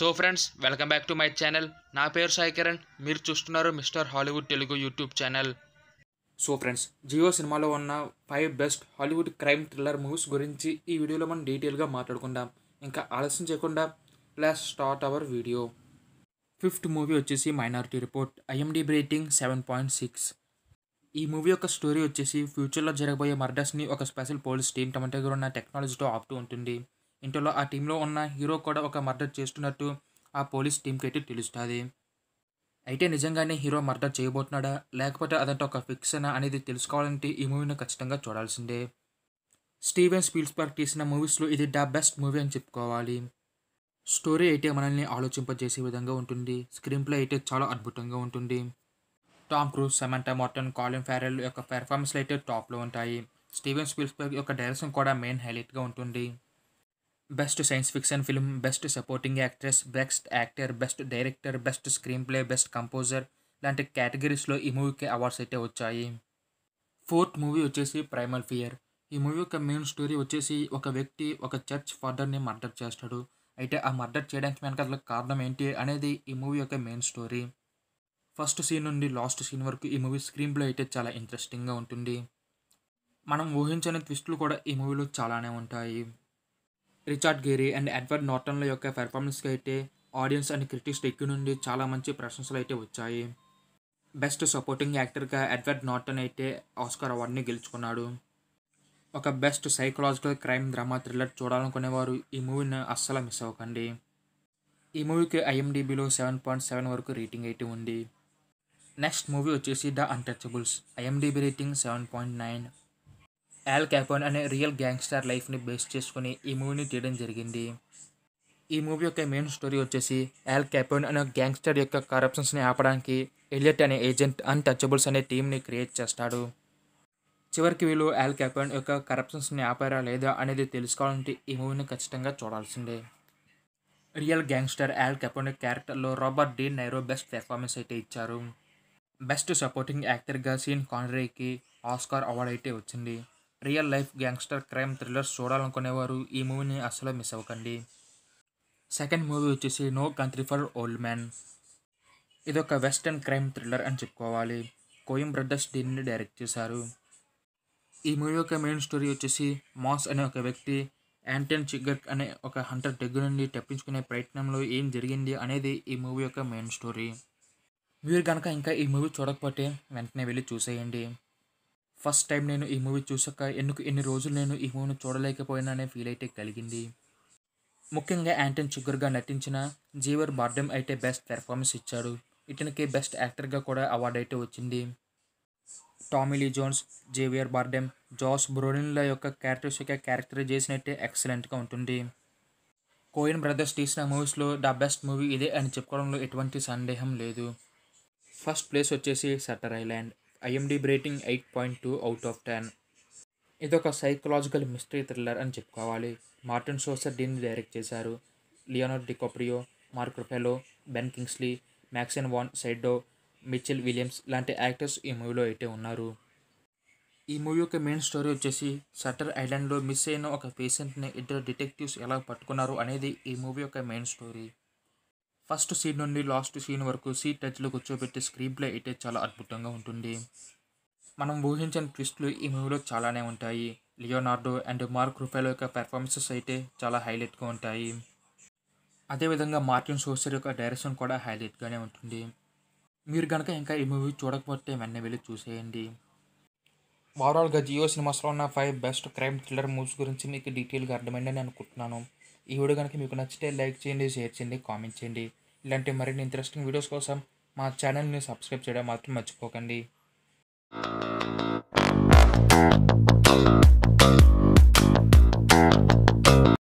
so friends welcome back to my channel నా పేరు సాయి కిరణ్ మీరు చూస్తున్నారు mister Hollywood Telugu YouTube channel so friends Jio సినిమాలో ఉన్న five best Hollywood crime thriller movies గురించి ఈ వీడియోలో మనం డీటెయిల్గా మాట్లాడుకుందాం ఇంకా ఆలస్యం చేయకుండా plus start our video fifth movie వచ్చేసి minority report IMDb rating seven point six ఈ మూవీ యొక్క స్టోరీ వచ్చేసి ఫ్యూచర్లో జరగబోయే మర్డర్స్ని ఒక స్పెషల్ పోలీస్ టీమ్ తమ దగ్గర ఉన్న టెక్నాలజీతో ఆపుతూ ఉంటుంది ఇంట్లో ఆ టీంలో ఉన్న హీరో కూడా ఒక మర్డర్ చేస్తున్నట్టు ఆ పోలీస్ టీంకి అయితే తెలుస్తుంది అయితే నిజంగానే హీరో మర్డర్ చేయబోతున్నాడా లేకపోతే అదంతా ఒక ఫిక్షన్ అనేది తెలుసుకోవాలంటే ఈ మూవీని ఖచ్చితంగా చూడాల్సిందే స్టీవెన్ స్పీల్స్బర్గ్ తీసిన మూవీస్లో ఇది ద బెస్ట్ మూవీ అని చెప్పుకోవాలి స్టోరీ అయితే మనల్ని ఆలోచింపజేసే విధంగా ఉంటుంది స్క్రీన్ ప్లే అయితే చాలా అద్భుతంగా ఉంటుంది Tom Cruise Samantha Morton Colin Farrell యొక్క పెర్ఫార్మెన్స్లు అయితే టాప్లో ఉంటాయి స్టీవెన్ స్పీల్స్బర్గ్ యొక్క డైరెక్షన్ కూడా మెయిన్ హైలైట్గా ఉంటుంది best science fiction film best supporting actress best actor best director best screenplay best composer లాంటి కేటగిరీస్లో ఈ మూవీకి అవార్డ్స్ అయితే వచ్చాయి ఫోర్త్ మూవీ వచ్చేసి ప్రైమల్ ఫియర్ ఈ మూవీ యొక్క మెయిన్ స్టోరీ వచ్చేసి ఒక వ్యక్తి ఒక చర్చ్ ఫాదర్ని మర్డర్ చేస్తాడు అయితే ఆ మర్డర్ చేయడానికి వెనక కారణం ఏంటి అనేది ఈ మూవీ యొక్క మెయిన్ స్టోరీ ఫస్ట్ సీన్ నుండి లాస్ట్ సీన్ వరకు ఈ మూవీ స్క్రీన్ ప్లే అయితే చాలా ఇంట్రెస్టింగ్గా ఉంటుంది మనం ఊహించని ట్విస్టులు కూడా ఈ మూవీలో చాలానే ఉంటాయి రిచార్డ్ గేరీ అండ్ ఎడ్వర్డ్ నార్టన్ల యొక్క పెర్ఫార్మెన్స్కి అయితే ఆడియన్స్ అండ్ క్రిటిక్స్ దగ్గర నుండి చాలా మంచి ప్రశంసలు అయితే వచ్చాయి బెస్ట్ సపోర్టింగ్ యాక్టర్గా ఎడ్వర్డ్ నార్టన్ అయితే ఆస్కార్ అవార్డుని గెలుచుకున్నాడు ఒక best psychological crime drama thriller చూడాలనుకునేవారు ఈ మూవీని అస్సలు మిస్ అవ్వకండి ఈ మూవీకి ఐఎండిబిలో సెవెన్ పాయింట్ సెవెన్ వరకు రేటింగ్ అయితే ఉంది నెక్స్ట్ మూవీ వచ్చేసి the Untouchables IMDb rating seven point nine Al Capone అనే రియల్ గ్యాంగ్స్టర్ లైఫ్ని బేస్ చేసుకుని ఈ మూవీని తీయడం జరిగింది ఈ మూవీ యొక్క మెయిన్ స్టోరీ వచ్చేసి యాల్ క్యాపోన్ అనే గ్యాంగ్స్టర్ యొక్క కరప్షన్స్ని ఆపడానికి ఎలియట్ అనే ఏజెంట్ అన్టచబుల్స్ అనే టీంని క్రియేట్ చేస్తాడు చివరికి వీళ్ళు యాల్ క్యాపోన్ యొక్క కరప్షన్స్ని ఆపారా లేదా అనేది తెలుసుకోవాలంటే ఈ మూవీని ఖచ్చితంగా చూడాల్సిందే రియల్ గ్యాంగ్స్టర్ యాల్ కెపోన్ క్యారెక్టర్లో Robert De Niro best performance అయితే ఇచ్చారు బెస్ట్ సపోర్టింగ్ యాక్టర్గా సీన్ కాన్రేకి ఆస్కార్ అవార్డ్ అయితే వచ్చింది real life gangster crime thrillers చూడాలనుకునేవారు ఈ మూవీని అస్సలు మిస్ అవ్వకండి సెకండ్ మూవీ వచ్చేసి no country for old man ఇది ఒక వెస్టర్న్ క్రైమ్ థ్రిల్లర్ అని చెప్పుకోవాలి కోయం బ్రదర్స్ దీనిని డైరెక్ట్ చేశారు ఈ మూవీ యొక్క మెయిన్ స్టోరీ వచ్చేసి మాస్ అనే ఒక వ్యక్తి యాంటన్ చిగ్గర్క్ అనే ఒక హంటర్ దగ్గర నుండి తప్పించుకునే ప్రయత్నంలో ఏం జరిగింది అనేది ఈ మూవీ యొక్క మెయిన్ స్టోరీ మీరు కనుక ఇంకా ఈ మూవీ చూడకపోతే వెంటనే వెళ్ళి చూసేయండి ఫస్ట్ టైం నేను ఈ మూవీ చూసాక ఎందుకు ఎన్ని రోజులు నేను ఈ మూవీని చూడలేకపోయినానే ఫీల్ అయితే కలిగింది ముఖ్యంగా యాంటన్ చిగ్గర్గా నటించిన జీవర్ బార్డెమ్ అయితే బెస్ట్ పెర్ఫార్మెన్స్ ఇచ్చాడు ఇతనికి బెస్ట్ యాక్టర్గా కూడా అవార్డు అయితే వచ్చింది Tommy Lee Jones Javier Bardem Josh బ్రోనిన్ల యొక్క క్యారెక్టర్స్ యొక్క క్యారెక్టరైజేషన్ అయితే ఎక్సలెంట్గా ఉంటుంది కోయిన్ బ్రదర్స్ తీసిన మూవీస్లో ద బెస్ట్ మూవీ ఇదే అని చెప్పుకోవడంలో ఎటువంటి సందేహం లేదు ఫస్ట్ ప్లేస్ వచ్చేసి Shutter Island IMD rating eight point two out of ten ఇదొక సైకలాజికల్ మిస్టరీ థ్రిల్లర్ అని చెప్పుకోవాలి మార్టిన్ సోసర్ దీన్ని డైరెక్ట్ చేశారు Leonardo DiCaprio Mark Ruffalo Ben Kingsley Max von Sydow Michelle Williams లాంటి యాక్టర్స్ ఈ మూవీలో అయితే ఉన్నారు ఈ మూవీ యొక్క మెయిన్ స్టోరీ వచ్చేసి సటర్ ఐలాండ్లో మిస్ అయిన ఒక పేషెంట్ని ఇద్దరు డిటెక్టివ్స్ ఎలా పట్టుకున్నారు అనేది ఈ మూవీ యొక్క మెయిన్ స్టోరీ ఫస్ట్ సీన్ నుండి లాస్ట్ సీన్ వరకు సీట్ టచ్లో కూర్చోబెట్టే స్క్రీన్ ప్లే అయితే చాలా అద్భుతంగా ఉంటుంది మనం ఊహించని ట్విస్ట్లు ఈ మూవీలో చాలానే ఉంటాయి లియోనార్డో అండ్ మార్క్ రూఫెలో యొక్క పెర్ఫార్మెన్సెస్ అయితే చాలా హైలైట్గా ఉంటాయి అదేవిధంగా మార్టిన్ సోసర్ యొక్క డైరెక్షన్ కూడా హైలైట్గానే ఉంటుంది మీరు కనుక ఇంకా ఈ మూవీ చూడకపోతే వెంటనే వెళ్ళి చూసేయండి ఓవరాల్గా జియో సినిమాస్లో ఉన్న five best crime thriller movies గురించి మీకు డీటెయిల్గా అర్థమైందని అనుకుంటున్నాను ఈ వీడియో కనుక మీకు నచ్చితే లైక్ చేయండి షేర్ చేయండి కామెంట్ చేయండి ఇలాంటి మరిన్ని ఇంట్రెస్టింగ్ వీడియోస్ కోసం మా ఛానల్ని సబ్స్క్రైబ్ చేయడం మాత్రం మర్చిపోకండి